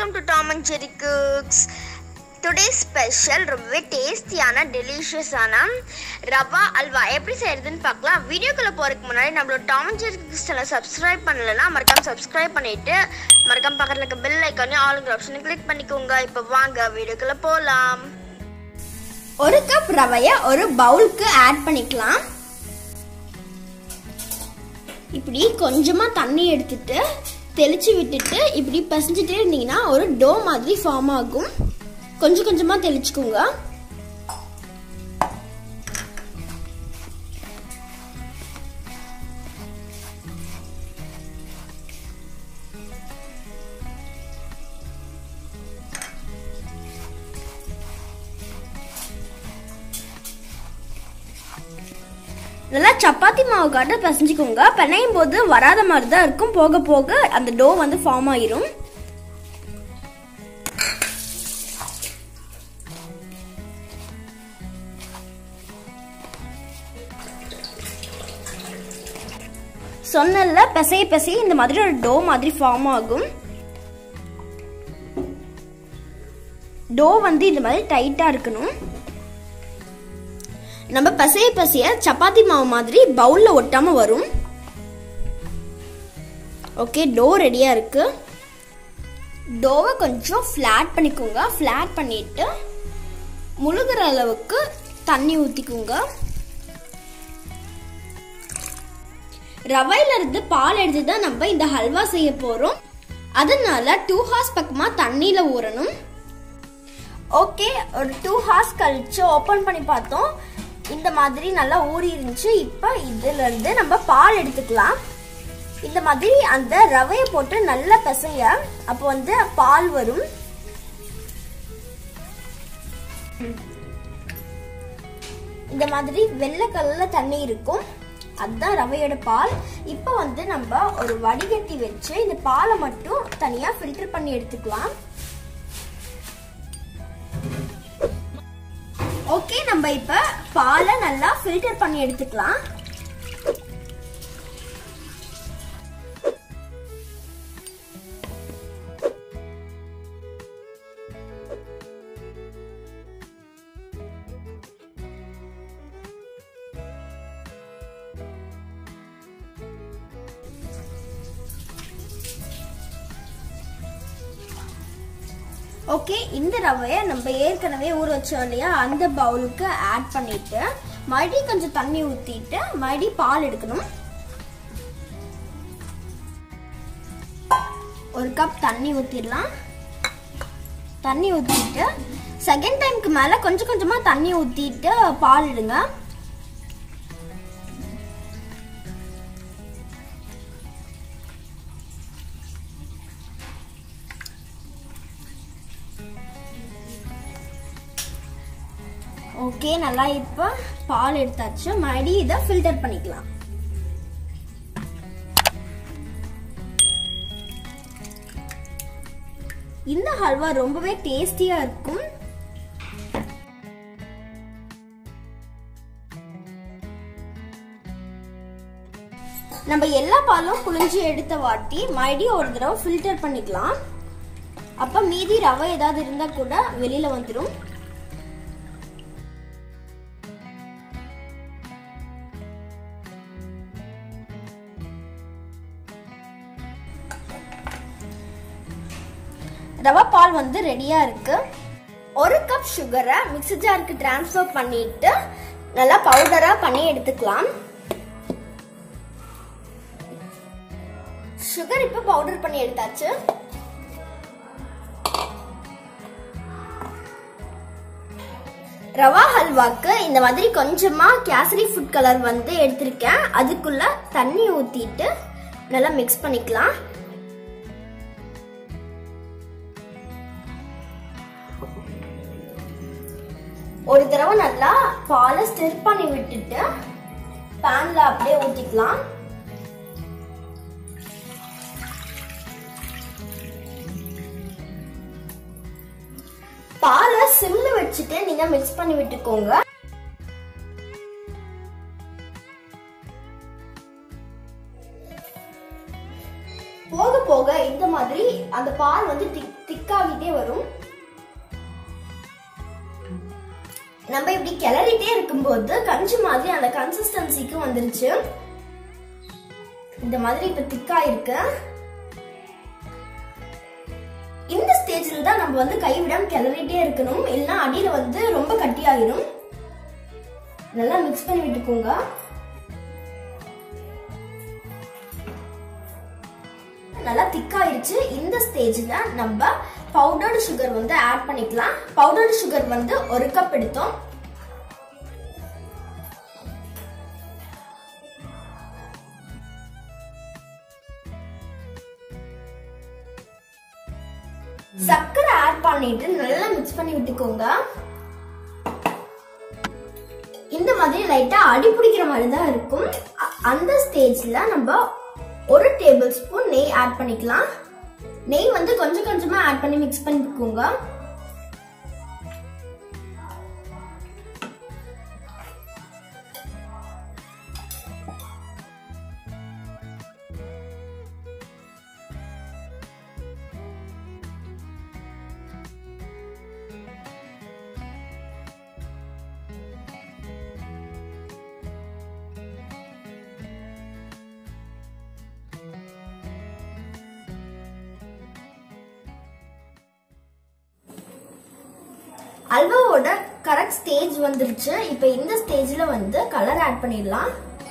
welcome to Tom and Jerry cooks today special ரொம்பவே டேஸ்டியான டெலிஷியஸான ரவா அல்வா எப்படி செய்யறதுன்னு பார்க்கலாம் வீடியோக்குள்ளே போகிறதுக்கு முன்னாடி நம்மளோட Tom and Jerry cooks channel subscribe பண்ணலைன்னா மறக்காம சப்ஸ்கிரைப் பண்ணிட்டு மறக்காம பக்கத்தில் இருக்க பெல் ஐக்கானே ஆளுங்கிற ஆப்ஷனை கிளிக் பண்ணிக்கோங்க இப்போ வாங்க வீடியோக்குள்ளே போகலாம் ஒரு கப் ரவையை ஒரு பவுலுக்கு ஆட் பண்ணிக்கலாம் இப்படி கொஞ்சமா தண்ணி எடுத்துட்டு தெளிச்சு விட்டுட்டு இப்படி பசஞ்சிட்டே இருந்தீங்கன்னா ஒரு டோ மாதிரி ஃபார்ம் ஆகும் கொஞ்சம் கொஞ்சமா தெளிச்சுக்கோங்க நல்லா சப்பாத்தி மாவு காட்ட பிசைஞ்சுக்கோங்க பிணையும் போது வராத மாதிரி தான் இருக்கும் போக போக அந்த டோ வந்து ஃபார்ம் ஆயிரும் சொன்னல பிசைய பிசைய இந்த மாதிரி ஒரு டோ மாதிரி ஃபார்ம் ஆகும் டோ வந்து இந்த மாதிரி டைட்டா இருக்கணும் நம்ம பசைய பசைய சப்பாத்தி மாவு மாதிரி பவுல்ல ஒட்டாம வரும் ஓகே டோ ரெடியா இருக்கு டோவை கொஞ்சம் ஃப்ளாட் பண்ணிக்கோங்க ஃப்ளாட் பண்ணிட்டு முழுகிற அளவுக்கு தண்ணி ஊற்றிக்கோங்க ரவையில இருந்து பால் எடுத்து தான் நம்ம இந்த ஹல்வா செய்ய போறோம் அதனால டூ ஹார்ஸ் பக்கமா தண்ணியில ஊறணும் ஓகே ஒரு டூ ஹார்ஸ் கழிச்சு ஓப்பன் பண்ணி பார்த்தோம் இந்த மாதிரி நல்லா ஊறி இருந்துச்சு இப்போ இதுல இருந்து நம்ம பால் எடுத்துக்கலாம் இந்த மாதிரி அந்த ரவையை போட்டு நல்லா பிசைய அப்போ வந்து பால் வரும் இந்த மாதிரி வெள்ளை கலர்ல தண்ணி இருக்கும் அதுதான் ரவையோட பால் இப்போ வந்து நம்ம ஒரு வடிகட்டி வச்சு இந்த பாலை மட்டும் தனியா ஃபில்டர் பண்ணி எடுத்துக்கலாம் ஓகே நம்ம இப்ப பாலை நல்லா ஃபில்டர் பண்ணி எடுத்துக்கலாம் ஓகே இந்த ரவையை நம்ம ஏற்கனவே ஊற வச்சோம் இல்லையா அந்த பவுலுக்கு ஆட் பண்ணிட்டு மறுபடியும் கொஞ்சம் தண்ணி ஊற்றிட்டு மறுபடியும் பால் எடுக்கணும் ஒரு கப் தண்ணி ஊற்றிடலாம் தண்ணி ஊற்றிட்டு செகண்ட் டைம்க்கு மேலே கொஞ்சம் கொஞ்சமாக தண்ணி ஊற்றிட்டு பால் இடுங்க ஓகே நல்லா இப்போ பால் எடுத்தாச்சு மறுபடியும் இதை ஃபில்டர் பண்ணிக்கலாம் இந்த ஹல்வா ரொம்பவே டேஸ்டியா இருக்கும் நம்ம எல்லா பாலும் புளிஞ்சு எடுத்த வாட்டி மறுபடியும் ஒரு தடவை ஃபில்டர் பண்ணிக்கலாம் அப்ப மீதி ரவை ஏதாவது இருந்தா கூட வெளியில வந்துடும் ரவா பால் வந்து ரெடியா இருக்கு ஒரு கப் சுகரை மிக்ஸி ஜாருக்கு டிரான்ஸ்ஃபர் பண்ணிட்டு நல்லா பவுடரா பண்ணி எடுத்துக்கலாம் சுகர் இப்ப பவுடர் பண்ணி எடுத்தாச்சு ரவா ஹல்வாக்கு இந்த மாதிரி கொஞ்சமா கேசரி ஃபுட் கலர் வந்து எடுத்திருக்கேன் அதுக்குள்ள தண்ணி ஊத்திட்டு நல்லா மிக்ஸ் பண்ணிக்கலாம் ஒரு தடவை நல்லா பாலை ஸ்டிர் பண்ணி விட்டுட்டு பேன்ல அப்படியே ஊத்திக்கலாம் பாலை சிம்ல வச்சுட்டு நீங்க மிக்ஸ் பண்ணி விட்டுக்கோங்க போக போக இந்த மாதிரி அந்த பால் வந்து திக் திக்காகிட்டே வரும் நம்ம இப்படி கிளறிட்டே இருக்கும்போது கஞ்சி மாதிரி அந்த கன்சிஸ்டன்சிக்கு வந்துருச்சு இந்த மாதிரி இப்ப திக்கா இருக்கு இந்த ஸ்டேஜ்ல தான் நம்ம வந்து கைவிடாம கிளறிட்டே இருக்கணும் இல்லைன்னா அடியில வந்து ரொம்ப கட்டியாயிடும் நல்லா மிக்ஸ் பண்ணி விட்டுக்கோங்க நல்லா திக்காயிருச்சு இந்த ஸ்டேஜ்ல நம்ம பவுடர்டு சுகர் வந்து ஆட் பண்ணிக்கலாம் பவுடர்டு சுகர் வந்து ஒரு கப் எடுத்தோம் சர்க்கரை ஆட் பண்ணிட்டு நல்லா மிக்ஸ் பண்ணி விட்டுக்கோங்க இந்த மாதிரி லைட்டா அடி பிடிக்கிற மாதிரி தான் இருக்கும் அ- அந்த ஸ்டேஜ்ல நம்ம ஒரு டேபிள் ஸ்பூன் நெய் ஆட் பண்ணிக்கலாம் நெய் வந்து கொஞ்சம் கொஞ்சமா ஆட் பண்ணி மிக்ஸ் பண்ணிக்கோங்க அல்வாவோட கரெக்ட் ஸ்டேஜ் வந்துருச்சு இப்போ இந்த ஸ்டேஜ்ல வந்து கலர் ஆட் பண்ணிடலாம்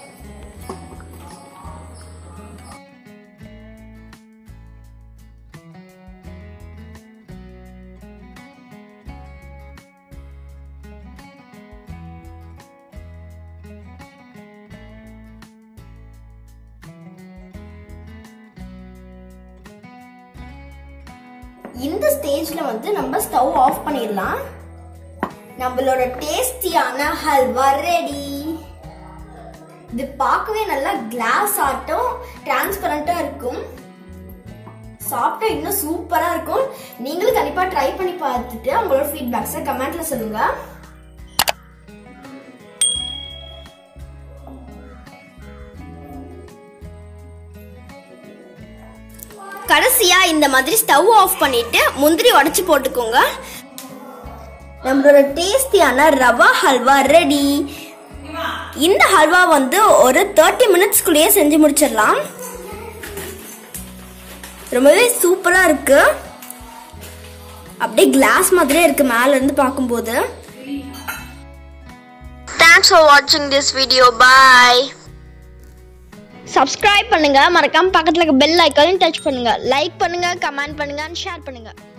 இந்த ஸ்டேஜ்ல வந்து நம்ம ஸ்டவ் ஆஃப் பண்ணிடலாம் நம்மளோட டேஸ்டியான ஹல்வா ரெடி இது பார்க்கவே நல்லா கிளாஸ் ஆட்டம் டிரான்ஸ்பரண்டா இருக்கும் சாப்பிட்டா இன்னும் சூப்பரா இருக்கும் நீங்களும் கண்டிப்பா ட்ரை பண்ணி பார்த்துட்டு உங்களோட ஃபீட்பேக்ஸை கமெண்ட்ல சொல்லுங்க கடைசியா இந்த மாதிரி ஸ்டவ் ஆஃப் பண்ணிட்டு முந்திரி உடைச்சு போட்டுக்கோங்க நம்மளோட டேஸ்டியான ரவா ஹல்வா ரெடி இந்த ஹல்வா வந்து ஒரு தேர்ட்டி மினிட்ஸ்க்குள்ளேயே செஞ்சு முடிச்சிடலாம் ரொம்பவே சூப்பரா இருக்கு அப்படியே கிளாஸ் மாதிரியே இருக்கு மேல இருந்து பார்க்கும்போது தேங்க்ஸ் ஃபார் வாட்சிங் திஸ் வீடியோ பாய் சப்ஸ்கிரைப் பண்ணுங்க மறக்காம பக்கத்துல இருக்க பெல் ஐக்கானையும் டச் பண்ணுங்க லைக் பண்ணுங்க கமெண்ட் பண்ணுங்க ஷேர் பண்ணுங்க